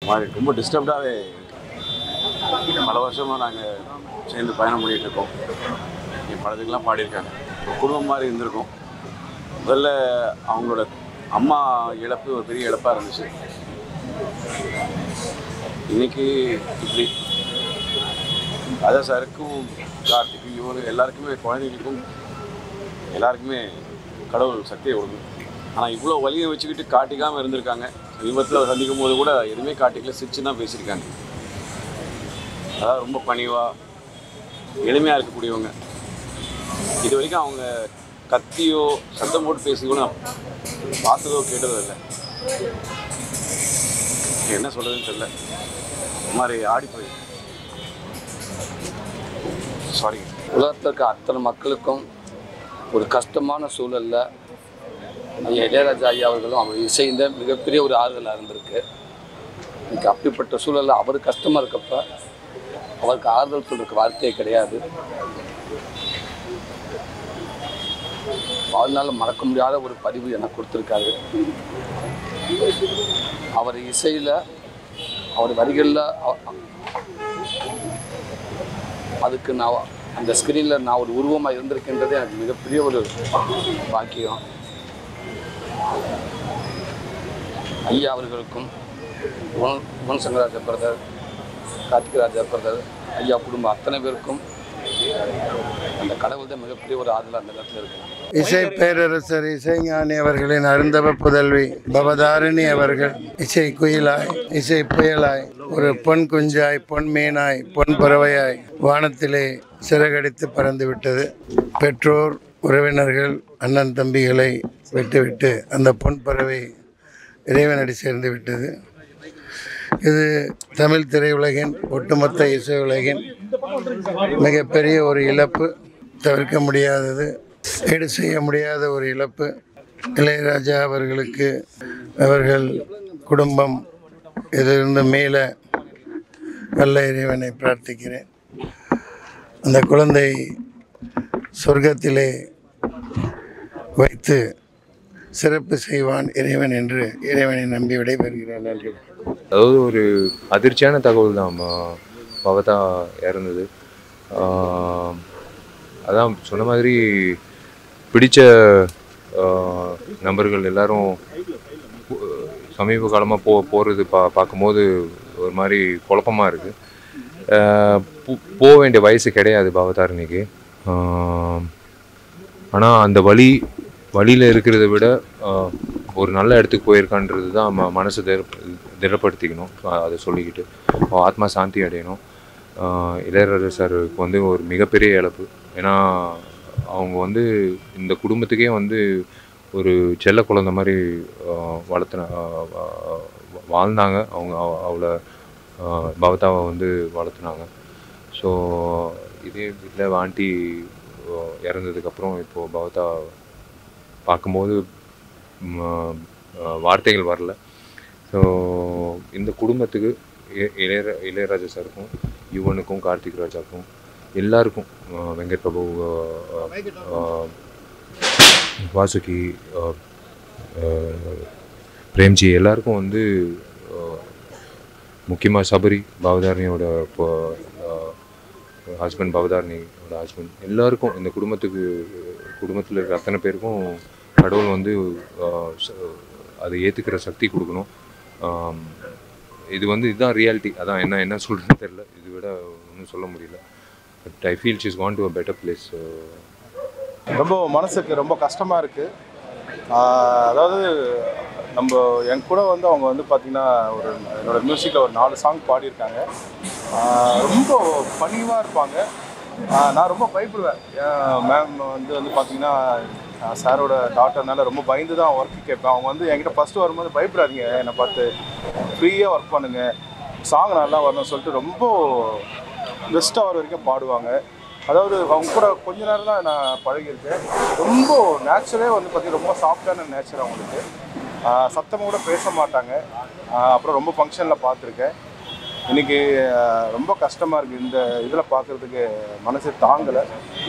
மாதிரி ரொம்ப டிஸ்டர்ப்டாகவே பல வருஷமாக நாங்கள் சேர்ந்து பயணம் பண்ணிகிட்டு இருக்கோம் என் படத்துக்கெலாம் பாடியிருக்காங்க ஒரு குடும்பம் மாதிரி இருந்திருக்கும் முதல்ல அவங்களோட அம்மா இழப்பு ஒரு பெரிய இழப்பாக இருந்துச்சு இன்னைக்கு இப்படி ராஜா சாருக்கும் கார்த்திக் இவரு எல்லாருக்குமே குழந்தைங்களுக்கும் எல்லாருக்குமே கடவுள் சக்தியை கொடுக்கும் ஆனால் இவ்வளோ வலியை வச்சுக்கிட்டு காட்டிக்காமல் இருந்திருக்காங்க விபத்தில் சந்திக்கும் போது கூட எதுவுமே காட்டிக்கல சிரிச்சு தான் பேசியிருக்காங்க அதாவது ரொம்ப பணிவாக எளிமையாக இருக்கக்கூடியவங்க இது வரைக்கும் அவங்க கத்தியோ சத்தம் போட்டு பேசி கூட நான் பார்த்ததோ கேட்டதோ இல்லை என்ன சொல்கிறதுன்னு தெரியல ஒரு மாதிரி ஆடி போய் சாரி உலகத்தில் இருக்க அத்தனை மக்களுக்கும் ஒரு கஷ்டமான சூழலில் ஐயா இளையராஜா ஐயா அவர்களும் அவர் இசைந்த மிகப்பெரிய ஒரு ஆறுதலாக இருந்திருக்கு இன்னைக்கு அப்படிப்பட்ட சூழலில் அவர் கஷ்டமாக இருக்கப்ப அவருக்கு ஆறுதல் சொல்றதுக்கு வார்த்தையே கிடையாது வாழ்நாள் மறக்க முடியாத ஒரு பதிவு எனக்கு கொடுத்துருக்காரு அவர் இசையில் அவர் வரிகளில் அதுக்கு நான் அந்த ஸ்க்ரீனில் நான் ஒரு உருவமாக இருந்திருக்கின்றது எனக்கு மிகப்பெரிய ஒரு பாக்கியம் ஐயா அவர்களுக்கும் குண குணசங்கராஜா பிரதர் கார்த்திகராஜா பிரதர் ஐயா குடும்பம் அத்தனை பேருக்கும் அந்த கடவுள் தான் மிகப்பெரிய ஒரு ஆதலாக அந்த இடத்துல இருக்கு இசை பேரரசர் இசைஞானி அவர்களின் அருந்தவ புதல்வி பவதாரிணி அவர்கள் இசை குயிலாய் இசை புயலாய் ஒரு பொன் குஞ்சாய் பொன் மீனாய் பொன் பறவையாய் வானத்திலே சிறகடித்து பறந்து விட்டது பெற்றோர் உறவினர்கள் அண்ணன் தம்பிகளை விட்டுவிட்டு அந்த பொன் பறவை இறைவனடி சேர்ந்து விட்டது இது தமிழ் திரையுலகின் ஒட்டுமொத்த இசை உலகின் மிகப்பெரிய ஒரு இழப்பு தவிர்க்க முடியாதது ஈடு செய்ய முடியாத ஒரு இழப்பு இளையராஜா அவர்களுக்கு அவர்கள் குடும்பம் இதிலிருந்து மீள வல்ல இறைவனை பிரார்த்திக்கிறேன் அந்த குழந்தை சொர்க்கத்திலே வைத்து சிறப்பு செய்வான் இறைவன் என்று இறைவனை நம்பி விடைபெறுகிறேன் நன்றி அதாவது ஒரு அதிர்ச்சியான தகவல் தான் ம- பவதா இறந்தது ஆஹ் அதான் சொன்ன மாதிரி பிடிச்ச ஆஹ் நபர்கள் எல்லாரும் பு- சமீப காலமாக போ போகிறது பா பார்க்கும்போது ஒரு மாதிரி குழப்பமாக இருக்குது போக வேண்டிய வயசு கிடையாது பவதாரணிக்கு ஆனால் அந்த வழி வழியில் இருக்கிறத விட ஆஹ், ஒரு நல்ல இடத்துக்கு போயிருக்கான்றது தான் ம மனசு திட திடப்படுத்திக்கணும் அஹ் அதை சொல்லிக்கிட்டு அவன் ஆத்மா சாந்தி அடையணும் ஆஹ், இளையராஜா சாருக்கு வந்து ஒரு மிகப்பெரிய இழப்பு ஏன்னா அவங்க வந்து இந்த குடும்பத்துக்கே வந்து ஒரு செல்ல குழந்தை மாதிரி ஆஹ், வளர்த்துன ஆஹ், ஆஹ், வாழ்ந்தாங்க அவங்க அவ- அவளை ஆஹ், பவதாவை வந்து வளர்த்துனாங்க ஸோ இதே வீட்டில் ஆண்டி இறந்ததுக்கப்புறம் இப்போது பவதா பார்க்கும்போது ம், ஆஹ், வார்த்தைகள் வரல ஸோ இந்த குடும்பத்துக்கு இ- இளையரா இளையராஜா சாருக்கும் யுவனுக்கும் கார்த்திக் ராஜாக்கும் எல்லாருக்கும் ஆஹ், வெங்கட் பிரபு ஆஹ், ஆஹ், வாசுகி ஆஹ், ஆஹ், பிரேம்ஜி எல்லாருக்கும் வந்து முக்கியமாக சபரி பவதாரணியோட ஹஸ்பண்ட் பவதாரணியோட ஹஸ்பண்ட் எல்லாருக்கும் இந்த குடும்பத்துக்கு குடும்பத்தில் இருக்கிற அத்தனை பேருக்கும் கடவுள் வந்து ஆஹ், ச- அதை ஏற்றுக்கிற சக்தி கொடுக்கணும் ஆம், இது வந்து இதுதான் ரியாலிட்டி அதான் என்ன என்ன சொல்கிறதுன்னு தெரில இது விட ஒன்றும் சொல்ல முடியல but I feel she's gone to a better place ரொம்ப மனசுக்கு ரொம்ப கஷ்டமாக இருக்குது அதாவது நம்ம என் கூட வந்து அவங்க வந்து பார்த்திங்கன்னா ஒரு என்னோட மியூசிக்கில் ஒரு நாலு சாங் பாடியிருக்காங்க ஆஹ் ரொம்ப பணிவாக இருப்பாங்க ஆஹ் நான் ரொம்ப பயப்படுவேன் மேம் வந்து வந்து பார்த்தீங்கன்னா சாரோட டாட்டர்னால ரொம்ப பயந்து தான் ஒர்க்கு கேட்பேன் அவங்க வந்து என்கிட்ட ஃபஸ்ட்டு வரும்போது பயப்படாதீங்க என்னை பார்த்து ஃப்ரீயாக ஒர்க் பண்ணுங்கள் சாங் நல்லா வரணும்னு சொல்லிட்டு ரொம்ப பெஸ்ட்டாக வர வரைக்கும் பாடுவாங்க அதாவது அவங்க கூட கொஞ்ச நேரம் தான் நான் பழகியிருக்கேன் ரொம்ப நேச்சுரலே வந்து பார்த்தீங்கன்னா ரொம்ப சாஃப்டான நேச்சர் அவங்களுக்கு ஆஹ் சத்தமா கூட பேச மாட்டாங்க ஆஹ் அப்புறம் ரொம்ப ஃபங்க்ஷனில் பார்த்துருக்கேன் இன்னைக்கு ஆஹ் ரொம்ப கஷ்டமாக இருக்குது இந்த இதில் பார்க்குறதுக்கு மனசு தாங்கலை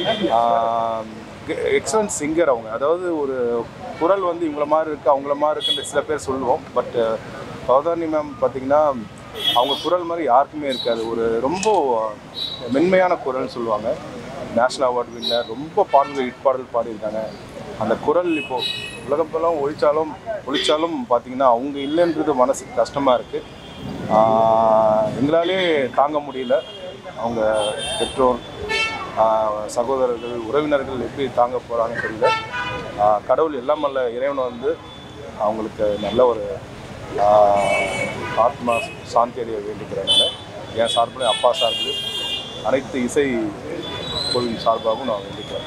எக்ஸலன்ட் சிங்கர் அவங்க அதாவது ஒரு குரல் வந்து இவங்கள மாதிரி இருக்குது அவங்கள மாதிரி இருக்குன்னு சில பேர் சொல்லுவோம் பட் பவதாரணி மேம் பார்த்தீங்கன்னா அவங்க குரல் மாதிரி யாருக்குமே இருக்காது ஒரு ரொம்ப மென்மையான குரல்னு சொல்லுவாங்க நேஷ்னல் அவார்டு வின்னர் ரொம்ப பாடல்கள் ஹிட் பாடல் பாடியிருக்காங்க அந்த குரல் இப்போது உலகம் ஃபுல்லாக ஒழிச்சாலும் ஒழிச்சாலும் பார்த்தீங்கன்னா அவங்க இல்லைன்றது மனசுக்கு கஷ்டமாக இருக்குது எங்களாலே தாங்க முடியல அவங்க பெற்றோர் ஆஹ் சகோதரர்கள் உறவினர்கள் எப்படி தாங்க போகிறாங்கன்னு தெரியல ஆஹ் கடவுள் எல்லாம் வல்ல இறைவன் வந்து அவங்களுக்கு நல்ல ஒரு ஆஹ் ஆத்மா சாந்தி அடைய வேண்டிக்கிறாங்க என் சார்பில் அப்பா சார்பில் அனைத்து இசை கோவில் சார்பாகவும் நான் வேண்டிக்கிறேன்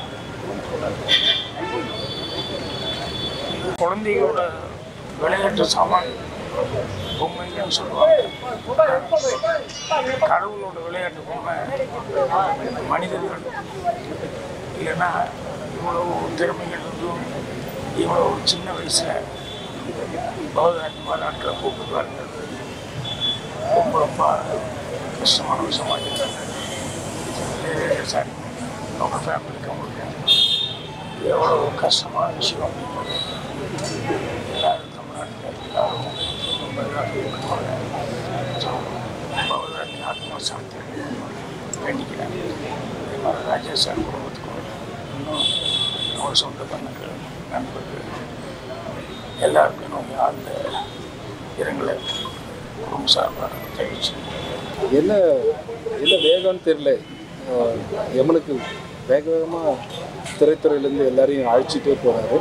குழந்தைகளோட விளையாட்டு சாமான் பொம்மைங்கன்னு சொல்லுவாங்க கடவுளோட விளையாட்டு பொம்மை மனிதர்கள் இல்லைன்னா இவ்வளவு திறமைகள் இருந்தும் இவ்வளோ சின்ன வயசில் பௌதாத்மா நாட்களை கூப்பிடுவார்கள் ரொம்ப ரொம்ப கஷ்டமான விஷயமா இருக்காங்க சார் அவங்க ஃபேமிலிக்கு அவங்களுக்கு எவ்வளோ கஷ்டமான விஷயம் அப்படின்றது எல்லாரும் தமிழ்நாட்டில் எல்லாரும் ரொம்ப இதாக feel பண்ணுவாங்க ஸோ பகவதாரி ஆத்மா சாந்தி வேண்டிக்கிறேன் அதே மாதிரி ராஜேஷ் சார் குடும்பத்துக்கும் இன்னும் அவங்க சொந்த பந்தங்கள் நண்பர்கள் எல்லாருக்கும் என்னுடைய ஆழ்ந்த இரங்கலை குடும்ப சார்பாக தெரிவிச்சு என்ன என்ன வேகம்னு தெரியல அஹ் எமனுக்கு வேக வேகமாக திரைத்துறையிலேருந்து எல்லாரையும் அழைச்சிட்டே போகிறாரு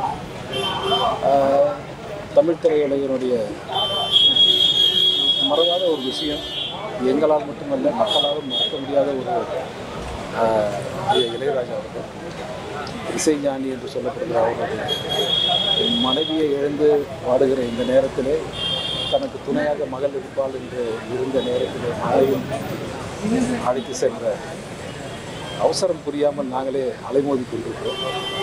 தமிழ் திரையுலகினுடைய மறவாத ஒரு விஷயம் எங்களால் மட்டுமல்ல மக்களாலும் மறக்க முடியாத ஒரு ஆஹ், இ- இளையராஜா அவர்கள் இசைஞானி என்று சொல்லப்படுகிற அவருடைய மனைவியை இழந்து பாடுகிற இந்த நேரத்திலே தனக்கு துணையாக மகள் இருப்பாள் என்று இருந்த நேரத்திலே மகளையும் அழைத்து சென்ற அவசரம் புரியாமல் நாங்களே அலைமோதி கொண்டிருக்கிறோம்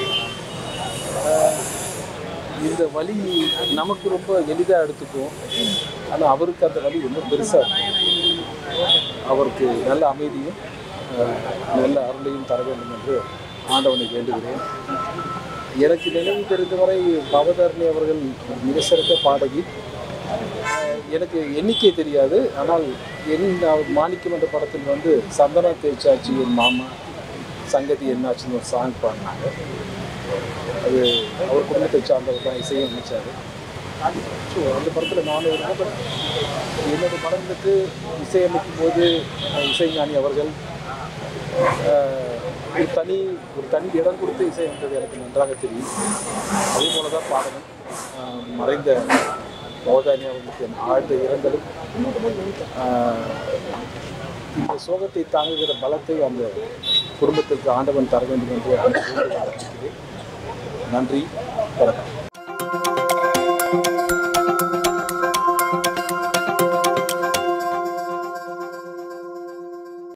ஆஹ் இந்த வழி நமக்கு ரொம்ப எளிதாக எடுத்துக்குவோம் ஆனால் அவருக்கு அந்த வழி ரொம்ப பெருசாக இருக்கும் அவருக்கு நல்ல அமைதியும் ஆஹ் நல்ல அருளையும் தர வேண்டும் என்று ஆண்டவனை வேண்டுகிறேன் எனக்கு நினைவு தெரிந்தவரை பவதாரணி அவர்கள் ஒரு மிக சிறந்த பாடகி ஆஹ் எனக்கு எண்ணிக்கை தெரியாது ஆனால் என் அவர் மாணிக்கம் என்ற படத்தில் வந்து சந்தனா தேய்ச்சாச்சி என் மாமா சங்கதி என்னாச்சுன்னு ஒரு சாங் பாடினாங்க அது அவர் குடும்பத்தை சார்ந்தவர் தான் இசையும் அமைச்சார் ஸோ அந்த படத்தில் நானும் இருந்தேன் பட் என்னோட படங்களுக்கு இசையமைக்கும் போது அஹ், இசைஞானி அவர்கள் ஆஹ், ஒரு தனி ஒரு தனி இடம் கொடுத்து இசையமைத்தது எனக்கு நன்றாக தெரியும் அதே போல தான் பாடணும் ஆஹ், மறைந்த பவதானி அவர்களுக்கு என் ஆழ்ந்த இரங்கலும் ஆஹ், இந்த சோகத்தை தாங்குகிற பலத்தை அந்த குடும்பத்திற்கு ஆண்டவன் தர வேண்டும் என்று அந்த வேண்டுதலை வைக்கிறேன். நன்றி வணக்கம்